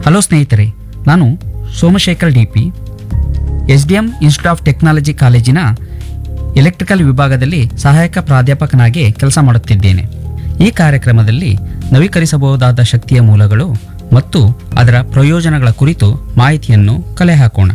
hello ಸ್ನೇಹಿತರೆ ನಾನು Somashekar D P S D M institute of technology ಕಾಲೇಜಿನ ಎಲೆಕ್ಟ್ರಿಕಲ್ ವಿಭಾಗದಲ್ಲಿ ಸಹಾಯಕ ಪ್ರಾಧ್ಯಾಪಕನಾಗಿ ಕೆಲಸ ಮಾಡುತ್ತಿದ್ದೇನೆ ಈ ಕಾರ್ಯಕ್ರಮದಲ್ಲಿ ನವೀಕರಿಸಬಹುದಾದ ಶಕ್ತಿಯ ಮೂಲಗಳು ಮತ್ತು ಅದರ ಪ್ರಯೋಜನಗಳ ಕುರಿತು ಮಾಹಿತಿಯನ್ನು ಕಲೆ ಹಾಕೋಣ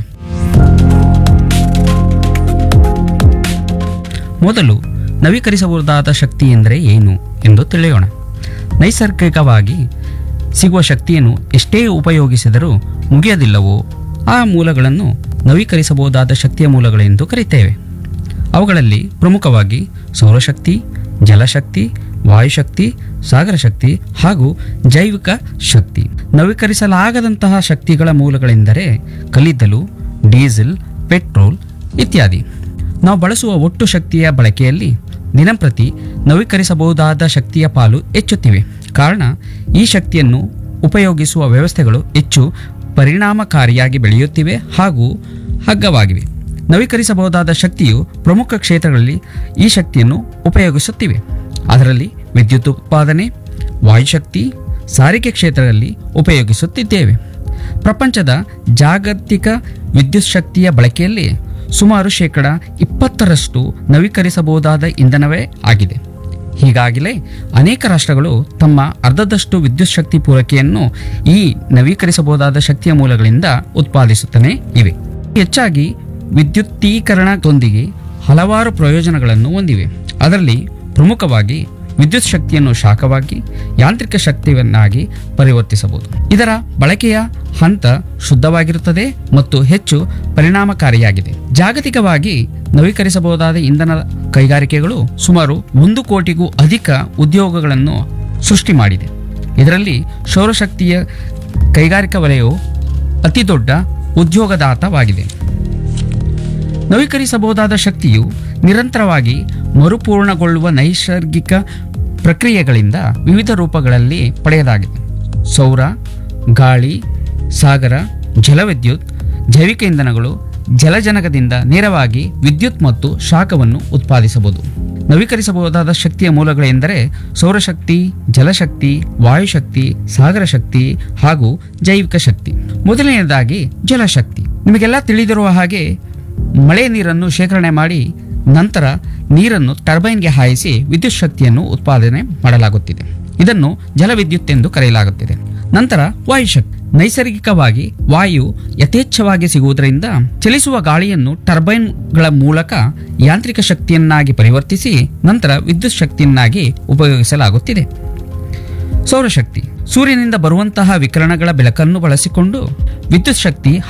ಮೊದಲು ನವೀಕರಿಸಬಹುದಾದ ಶಕ್ತಿ ಎಂದರೆ ಏನು ಎಂದು ತಿಳಿಯೋಣ ನೈಸರ್ಗಿಕವಾಗಿ ಸಿಗುವ ಶಕ್ತಿಯನ್ನು ಎಷ್ಟೇ ಉಪಯೋಗಿಸಿದರೂ ಮುಗಿಯದಿಲ್ಲವೋ ಆ ಮೂಲಗಳನ್ನು ನವೀಕರಿಸಬಹುದಾದ ಶಕ್ತಿಯ ಮೂಲಗಳೆಂದು ಕರೆಯುತ್ತೇವೆ ಅವುಗಳಲ್ಲಿ ಪ್ರಮುಖವಾಗಿ ಸೌರಶಕ್ತಿ ಜಲಶಕ್ತಿ ವಾಯುಶಕ್ತಿ ಸಾಗರ ಶಕ್ತಿ ಹಾಗೂ ಜೈವಿಕ ಶಕ್ತಿ ನವೀಕರಿಸಲಾಗದಂತಹ ಶಕ್ತಿಗಳ ಮೂಲಗಳೆಂದರೆ ಕಲ್ಲಿದ್ದಲು ಡೀಸೆಲ್ ಪೆಟ್ರೋಲ್ ಇತ್ಯಾದಿ ನಾವು ಬಳಸುವ ಒಟ್ಟು ಶಕ್ತಿಯ ಬಳಕೆಯಲ್ಲಿ ದಿನಂಪ್ರತಿ ನವೀಕರಿಸಬಹುದಾದ ಶಕ್ತಿಯ ಪಾಲು ಹೆಚ್ಚುತ್ತಿವೆ ಕಾರಣ ಈ ಶಕ್ತಿಯನ್ನು ಉಪಯೋಗಿಸುವ ವ್ಯವಸ್ಥೆಗಳು ಹೆಚ್ಚು ಪರಿಣಾಮಕಾರಿಯಾಗಿ ಬೆಳೆಯುತ್ತಿವೆ ಹಾಗೂ ಹಗ್ಗವಾಗಿವೆ ನವೀಕರಿಸಬಹುದಾದ ಶಕ್ತಿಯು ಪ್ರಮುಖ ಕ್ಷೇತ್ರಗಳಲ್ಲಿ ಈ ಶಕ್ತಿಯನ್ನು ಉಪಯೋಗಿಸುತ್ತಿವೆ ಅದರಲ್ಲಿ ವಿದ್ಯುತ್ ಉತ್ಪಾದನೆ ವಾಯುಶಕ್ತಿ ಸಾರಿಗೆ ಕ್ಷೇತ್ರದಲ್ಲಿ ಉಪಯೋಗಿಸುತ್ತಿದ್ದೇವೆ ಪ್ರಪಂಚದ ಜಾಗತಿಕ ವಿದ್ಯುತ್ ಶಕ್ತಿಯ ಬಳಕೆಯಲ್ಲಿ ಸುಮಾರು ಶೇಕಡ ಇಪ್ಪತ್ತರಷ್ಟು ನವೀಕರಿಸಬಹುದಾದ ಇಂಧನವೇ ಆಗಿದೆ ಹೀಗಾಗಿಲೇ ಅನೇಕ ರಾಷ್ಟ್ರಗಳು ತಮ್ಮ ಅರ್ಧದಷ್ಟು ವಿದ್ಯುತ್ ಶಕ್ತಿ ಪೂರೈಕೆಯನ್ನು ಈ ನವೀಕರಿಸಬಹುದಾದ ಶಕ್ತಿಯ ಮೂಲಗಳಿಂದ ಉತ್ಪಾದಿಸುತ್ತಲೇ ಇವೆ ಹೆಚ್ಚಾಗಿ ವಿದ್ಯುತ್ತೀಕರಣದೊಂದಿಗೆ ಹಲವಾರು ಪ್ರಯೋಜನಗಳನ್ನು ಹೊಂದಿವೆ ಅದರಲ್ಲಿ ಪ್ರಮುಖವಾಗಿ ವಿದ್ಯುತ್ ಶಕ್ತಿಯನ್ನು ಶಾಖವಾಗಿ ಯಾಂತ್ರಿಕ ಶಕ್ತಿಯನ್ನಾಗಿ ಪರಿವರ್ತಿಸಬಹುದು ಇದರ ಬಳಕೆಯ ಹಂತ ಶುದ್ಧವಾಗಿರುತ್ತದೆ ಮತ್ತು ಹೆಚ್ಚು ಪರಿಣಾಮಕಾರಿಯಾಗಿದೆ ಜಾಗತಿಕವಾಗಿ ನವೀಕರಿಸಬಹುದಾದ ಇಂಧನ ಕೈಗಾರಿಕೆಗಳು ಸುಮಾರು ಒಂದು ಕೋಟಿಗೂ ಅಧಿಕ ಉದ್ಯೋಗಗಳನ್ನು ಸೃಷ್ಟಿ ಮಾಡಿದೆ ಇದರಲ್ಲಿ ಸೌರಶಕ್ತಿಯ ಕೈಗಾರಿಕಾ ವಲಯವು ಅತಿದೊಡ್ಡ ಉದ್ಯೋಗದಾತವಾಗಿದೆ ನವೀಕರಿಸಬಹುದಾದ ಶಕ್ತಿಯು ನಿರಂತರವಾಗಿ ಮರುಪೂರ್ಣಗೊಳ್ಳುವ ನೈಸರ್ಗಿಕ ಪ್ರಕ್ರಿಯೆಗಳಿಂದ ವಿವಿಧ ರೂಪಗಳಲ್ಲಿ ಪಡೆಯಲಾಗಿದೆ ಸೌರ ಗಾಳಿ ಸಾಗರ ಜಲವಿದ್ಯುತ್ ಜೈವಿಕ ಇಂಧನಗಳು ಜಲಜನಕದಿಂದ ನೇರವಾಗಿ ವಿದ್ಯುತ್ ಮತ್ತು ಶಾಖವನ್ನು ಉತ್ಪಾದಿಸಬಹುದು ನವೀಕರಿಸಬಹುದಾದ ಶಕ್ತಿಯ ಮೂಲಗಳೆಂದರೆ ಸೌರಶಕ್ತಿ ಜಲಶಕ್ತಿ ವಾಯುಶಕ್ತಿ ಸಾಗರ ಶಕ್ತಿ ಹಾಗೂ ಜೈವಿಕ ಶಕ್ತಿ ಮೊದಲನೆಯದಾಗಿ ಜಲಶಕ್ತಿ ನಿಮಗೆಲ್ಲ ತಿಳಿದಿರುವ ಹಾಗೆ ಮಳೆ ನೀರನ್ನು ಶೇಖರಣೆ ಮಾಡಿ ನಂತರ ನೀರನ್ನು ಟರ್ಬೈನ್ಗೆ ಹಾಯಿಸಿ ವಿದ್ಯುತ್ ಶಕ್ತಿಯನ್ನು ಉತ್ಪಾದನೆ ಮಾಡಲಾಗುತ್ತಿದೆ ಇದನ್ನು ಜಲವಿದ್ಯುತ್ ಎಂದು ಕರೆಯಲಾಗುತ್ತಿದೆ ನಂತರ ವಾಯುಶಕ್ತಿ ನೈಸರ್ಗಿಕವಾಗಿ ವಾಯು ಯಥೇಚ್ಛವಾಗಿ ಸಿಗುವುದರಿಂದ ಚಲಿಸುವ ಗಾಳಿಯನ್ನು ಟರ್ಬೈನ್ಗಳ ಮೂಲಕ ಯಾಂತ್ರಿಕ ಶಕ್ತಿಯನ್ನಾಗಿ ಪರಿವರ್ತಿಸಿ ನಂತರ ವಿದ್ಯುತ್ ಶಕ್ತಿಯನ್ನಾಗಿ ಉಪಯೋಗಿಸಲಾಗುತ್ತಿದೆ ಸೌರಶಕ್ತಿ ಸೂರ್ಯನಿಂದ ಬರುವಂತಹ ವಿಕಿರಣಗಳ ಬೆಳಕನ್ನು ಬಳಸಿಕೊಂಡು ವಿದ್ಯುತ್ ಶಕ್ತಿ